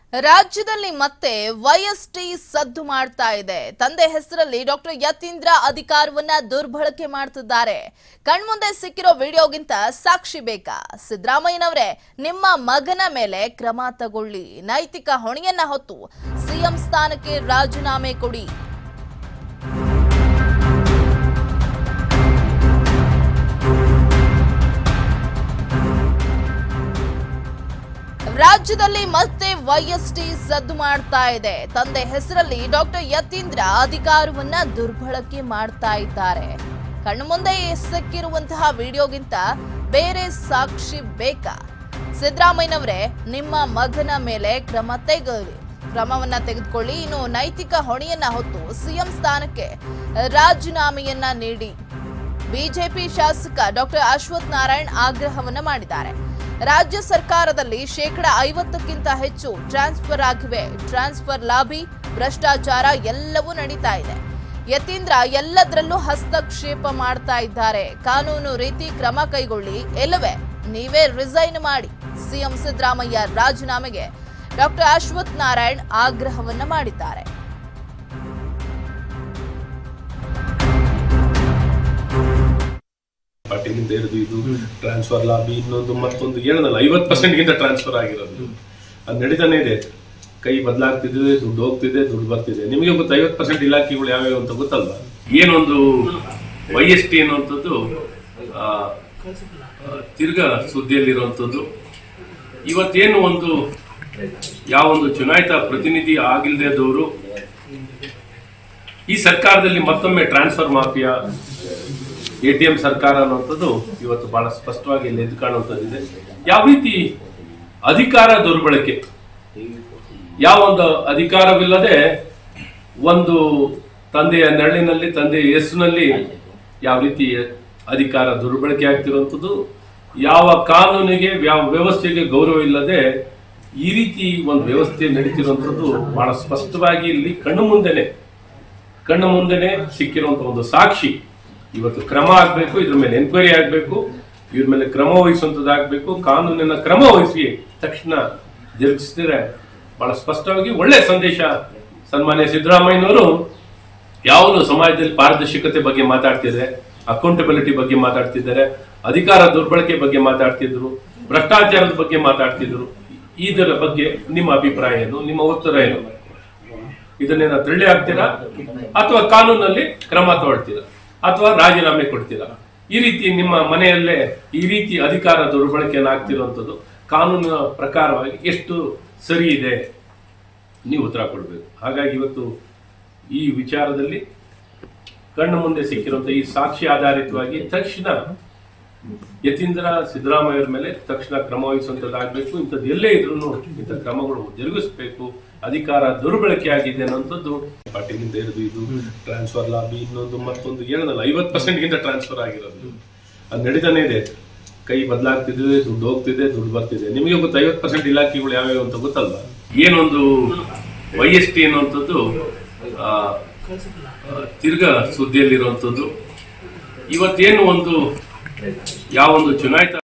ರಾಜ್ಯದಲ್ಲಿ ಮತ್ತೆ ವೈಎಸ್ಟಿ ಸದ್ದು ಮಾಡ್ತಾ ಇದೆ ತಂದೆ ಹೆಸರಲ್ಲಿ ಡಾಕ್ಟರ್ ಯತೀಂದ್ರ ಅಧಿಕಾರವನ್ನ ದುರ್ಬಳಕೆ ಮಾಡ್ತಿದ್ದಾರೆ ಕಣ್ಮುಂದೆ ಸಿಕ್ಕಿರೋ ವಿಡಿಯೋಗಿಂತ ಸಾಕ್ಷಿ ಬೇಕಾ ಸಿದ್ದರಾಮಯ್ಯನವರೇ ನಿಮ್ಮ ಮಗನ ಮೇಲೆ ಕ್ರಮ ತಗೊಳ್ಳಿ ನೈತಿಕ ಹೊಣೆಯನ್ನ ಹೊತ್ತು ಸಿಎಂ ಸ್ಥಾನಕ್ಕೆ ರಾಜೀನಾಮೆ ಕೊಡಿ ರಾಜ್ಯದಲ್ಲಿ ಮತ್ತೆ ವೈಎಸ್ಟಿ ಸದ್ದು ಮಾಡ್ತಾ ಇದೆ ತಂದೆ ಹೆಸರಲ್ಲಿ ಡಾಕ್ಟರ್ ಯತೀಂದ್ರ ಅಧಿಕಾರವನ್ನ ದುರ್ಬಳಕೆ ಮಾಡ್ತಾ ಇದ್ದಾರೆ ಕಣ್ಮುಂದೆ ಸಿಕ್ಕಿರುವಂತಹ ವಿಡಿಯೋಗಿಂತ ಬೇರೆ ಸಾಕ್ಷಿ ಬೇಕಾ ಸಿದ್ದರಾಮಯ್ಯನವರೇ ನಿಮ್ಮ ಮಗನ ಮೇಲೆ ಕ್ರಮ ತೆಗೆದು ಕ್ರಮವನ್ನ ತೆಗೆದುಕೊಳ್ಳಿ ಇನ್ನು ನೈತಿಕ ಹೊಣೆಯನ್ನ ಹೊತ್ತು ಸಿಎಂ ಸ್ಥಾನಕ್ಕೆ ರಾಜೀನಾಮೆಯನ್ನ ನೀಡಿ ಬಿಜೆಪಿ ಶಾಸಕ ಡಾಕ್ಟರ್ ಅಶ್ವಥ್ ನಾರಾಯಣ್ ಆಗ್ರಹವನ್ನ ಮಾಡಿದ್ದಾರೆ ರಾಜ್ಯ ಸರ್ಕಾರದಲ್ಲಿ ಶೇಕಡ ಐವತ್ತಕ್ಕಿಂತ ಹೆಚ್ಚು ಟ್ರಾನ್ಸ್ಫರ್ ಆಗಿವೆ ಟ್ರಾನ್ಸ್ಫರ್ ಲಾಬಿ ಭ್ರಷ್ಟಾಚಾರ ಎಲ್ಲವೂ ನಡೀತಾ ಇದೆ ಯತೀಂದ್ರ ಎಲ್ಲದರಲ್ಲೂ ಹಸ್ತಕ್ಷೇಪ ಮಾಡ್ತಾ ಇದ್ದಾರೆ ಕಾನೂನು ರೀತಿ ಕ್ರಮ ಕೈಗೊಳ್ಳಿ ಇಲ್ಲವೇ ನೀವೇ ರಿಸೈನ್ ಮಾಡಿ ಸಿಎಂ ಸಿದ್ದರಾಮಯ್ಯ ರಾಜೀನಾಮೆಗೆ ಡಾಕ್ಟರ್ ಅಶ್ವಥ್ ನಾರಾಯಣ್ ಆಗ್ರಹವನ್ನ ಮಾಡಿದ್ದಾರೆ ಪಾರ್ಟಿನಿಂದ ಇರೋದು ಇದು ಟ್ರಾನ್ಸ್ಫರ್ ಲಾಬಿ ಇನ್ನೊಂದು ಮತ್ತೊಂದು ಏನಲ್ಲ ಐವತ್ ಪರ್ಸೆಂಟ್ ಗಿಂತ ಟ್ರಾನ್ಸ್ಫರ್ ಆಗಿರೋದು ಅದು ನಡೀತಾನೆ ಇದೆ ಕೈ ಬದಲಾಗ್ತಿದೆ ದುಡ್ಡು ಹೋಗ್ತಿದೆ ದುಡ್ಡು ಬರ್ತಿದೆ ನಿಮಗೆ ಗೊತ್ತು ಐವತ್ ಪರ್ಸೆಂಟ್ ಇಲಾಖೆಗಳು ಯಾವ್ಯಾವ ಅಂತ ಗೊತ್ತಲ್ವಾ ಏನೊಂದು ವೈ ಎಸ್ ಟಿ ಅನ್ನುವಂಥದ್ದು ಆ, ಆ, ತಿರ್ಗಾ ಸುದ್ದಿಯಲ್ಲಿರುವಂಥದ್ದು ಇವತ್ತೇನು ಒಂದು ಯಾವೊಂದು ಚುನಾಯಿತ ಪ್ರತಿನಿಧಿ ಆಗಿಲ್ದೇದವರು ಈ ಸರ್ಕಾರದಲ್ಲಿ ಮತ್ತೊಮ್ಮೆ transfer mafia A T M ಸರ್ಕಾರ ಅನ್ನುವಂಥದ್ದು ಇವತ್ತು ಬಹಳ ಸ್ಪಷ್ಟವಾಗಿ ಇಲ್ಲಿ ಎದ್ದು ಕಾಣುವಂಥದ್ದಿದೆ ಯಾವ ರೀತಿ ಅಧಿಕಾರ ದುರ್ಬಳಕೆ ಯಾವ ಒಂದು ಅಧಿಕಾರವಿಲ್ಲದೆ ಒಂದು ತಂದೆಯ ನೆರಳಿನಲ್ಲಿ ತಂದೆಯ ಹೆಸರಿನಲ್ಲಿ ಯಾವ ರೀತಿ ಅಧಿಕಾರ ದುರ್ಬಳಕೆ ಆಗ್ತಿರುವಂಥದ್ದು ಯಾವ ಕಾನೂನಿಗೆ ಯಾವ ವ್ಯವಸ್ಥೆಗೆ ಗೌರವ ಇಲ್ಲದೆ ಈ ರೀತಿ ಒಂದು ವ್ಯವಸ್ಥೆ ನಡೀತಿರುವಂಥದ್ದು ಬಹಳ ಸ್ಪಷ್ಟವಾಗಿ ಇಲ್ಲಿ ಕಣ್ಣು ಮುಂದೆನೆ ಕಣ್ಣು ಮುಂದೆನೆ ಸಿಕ್ಕಿರುವಂತ ಒಂದು ಸಾಕ್ಷಿ ಇವತ್ತು ಕ್ರಮ ಆಗ್ಬೇಕು ಇದ್ರ ಮೇಲೆ ಎನ್ಕ್ವೈರಿ ಆಗ್ಬೇಕು ಇದ್ರ ಮೇಲೆ ಕ್ರಮ ವಹಿಸುವಂತದ್ದಾಗಬೇಕು ಕಾನೂನಿನ ಕ್ರಮ ವಹಿಸಿ ತಕ್ಷಣ ಜರುಗಿಸಿದ್ರೆ ಬಹಳ ಸ್ಪಷ್ಟವಾಗಿ ಒಳ್ಳೆ ಸಂದೇಶ ಸನ್ಮಾನ್ಯ ಸಿದ್ದರಾಮಯ್ಯನವರು ಯಾವುದು ಸಮಾಜದಲ್ಲಿ ಪಾರದರ್ಶಕತೆ ಬಗ್ಗೆ ಮಾತಾಡ್ತಿದ್ದಾರೆ ಅಕೌಂಟಬಿಲಿಟಿ ಬಗ್ಗೆ ಮಾತಾಡ್ತಿದ್ದಾರೆ ಅಧಿಕಾರ ದುರ್ಬಳಕೆ ಬಗ್ಗೆ ಮಾತಾಡ್ತಿದ್ರು ಭ್ರಷ್ಟಾಚಾರದ ಬಗ್ಗೆ ಮಾತಾಡ್ತಿದ್ರು ಇದರ ಬಗ್ಗೆ ನಿಮ್ಮ ಅಭಿಪ್ರಾಯ ಏನು ನಿಮ್ಮ ಉತ್ತರ ಏನು ಇದನ್ನೇನ ತಳ್ಳಿ ಹಾಕ್ತೀರಾ ಅಥವಾ ಕಾನೂನಲ್ಲಿ ಕ್ರಮ ತಗೊಳ್ತೀರಾ ಅಥವಾ ರಾಜೀನಾಮೆ ಕೊಡ್ತೀರಾ ಈ ರೀತಿ ನಿಮ್ಮ ಮನೆಯಲ್ಲೇ ಈ ರೀತಿ ಅಧಿಕಾರ ದುರ್ಬಳಕೆಯನ್ನು ಆಗ್ತಿರುವಂಥದ್ದು ಕಾನೂನಿನ ಪ್ರಕಾರವಾಗಿ ಎಷ್ಟು ಸರಿ ಇದೆ ನೀವು ಉತ್ತರ ಕೊಡಬೇಕು ಹಾಗಾಗಿ ಇವತ್ತು ಈ ವಿಚಾರದಲ್ಲಿ ಕಣ್ಣು ಮುಂದೆ ಸಿಕ್ಕಿರುವಂತ ಈ ಸಾಕ್ಷಿ ಆಧಾರಿತವಾಗಿ ತಕ್ಷಣ ಯತೀಂದ್ರ ಸಿದ್ದರಾಮಯ್ಯರ ಮೇಲೆ ತಕ್ಷಣ ಕ್ರಮ ವಹಿಸುವಂತದ್ದಾಗಬೇಕು ಇಂಥದ್ದು ಎಲ್ಲೇ ಇದ್ರೂ ಇಂಥ ಕ್ರಮಗಳು ಜರುಗಿಸಬೇಕು ಅಧಿಕಾರ ದುರ್ಬಳಕೆ ಆಗಿದೆ ಅನ್ನೋಂಥದ್ದು ಪಾರ್ಟಿನಿಂದ ಇರೋದು ಇದು ಟ್ರಾನ್ಸ್ಫರ್ ಲಾಬಿ ಇನ್ನೊಂದು ಮತ್ತೊಂದು ಏನಲ್ಲ ಐವತ್ ಪರ್ಸೆಂಟ್ ಗಿಂತ ಟ್ರಾನ್ಸ್ಫರ್ ಆಗಿರೋದು ಅದು ನಡೀತಾನೆ ಇದೆ ಕೈ ಬದಲಾಗ್ತಿದೆ ದುಡ್ಡು ಹೋಗ್ತಿದೆ ದುಡ್ಡು ಬರ್ತಿದೆ ನಿಮಗೆ ಗೊತ್ತು ಐವತ್ ಪರ್ಸೆಂಟ್ ಇಲಾಖೆಗಳು ಯಾವ್ಯಾವ ಅಂತ ಗೊತ್ತಲ್ವಾ ಏನೊಂದು ವೈ ಎಸ್ ಟಿ ಅನ್ನುವಂಥದ್ದು ಆ, ಆ, ತಿರ್ಗಾ ಸುದ್ದಿಯಲ್ಲಿರುವಂಥದ್ದು ಇವತ್ತೇನು ಒಂದು ಯಾವೊಂದು ಚುನಾಯಿತ